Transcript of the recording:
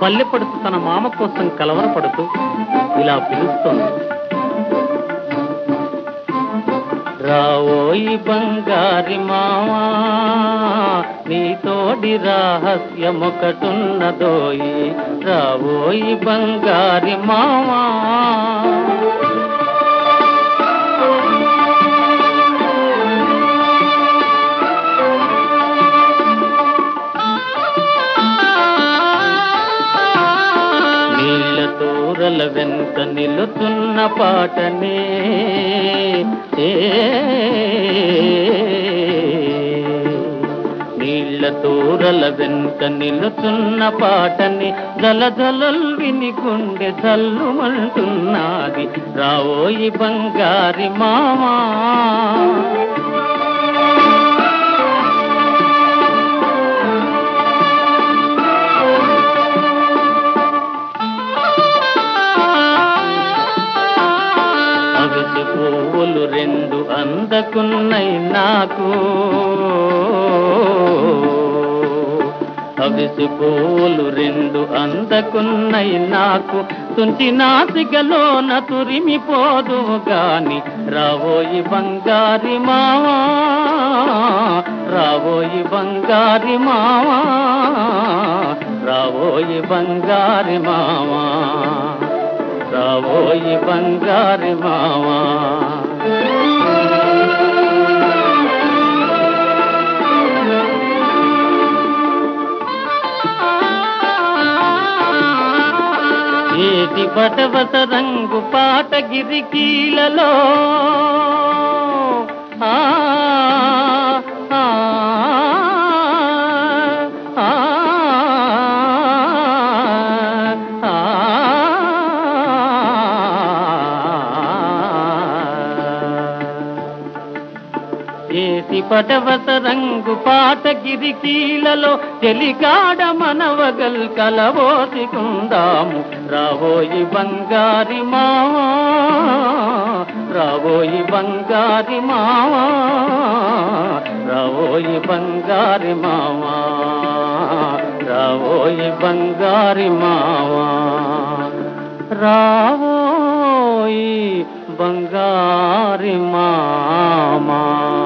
పల్లెపడుతూ తన మామ కోసం కలవరపడుతూ ఇలా పిలుస్తోంది రావోయి బంగారి మావా నీతోడి రహస్యమొకటున్నదోయి రావోయి బంగారి మావా నీళ్ళ తూరల వెంట నిలుతున్న పాటనే ఏ నీళ్ళ తూరల వెంట నిలుతున్న పాటని జలజలల్ విని గుండె జల్లుమంటున్నది రావోయి బంగారి మామా అవిసి పువ్వులు రెండు అందకున్నై నాకు అవిసి పువ్వులు రెండు అందకున్నై నాకు తుంచి నాసికలోన తురిమిపోదు గాని రావోయి బంగారి మావా రావోయి బంగారి మావా రావోయి బంగారి మావా రావోయి బంగారి మావా ఏటి బటవస రంగు పాట గిరికీలలో ఆ ఆ, ఆ, ఆ, ఏటి పటవస రంగు పాట గిరికీలలో చెలికాడ మనవగల్ కలవోసికుందాము రావోయి బంగారి మావా రావోయి బంగారి మావా రావోయి బంగారి మావా రావోయి బంగారి మావా రావోయి బంగారి మామా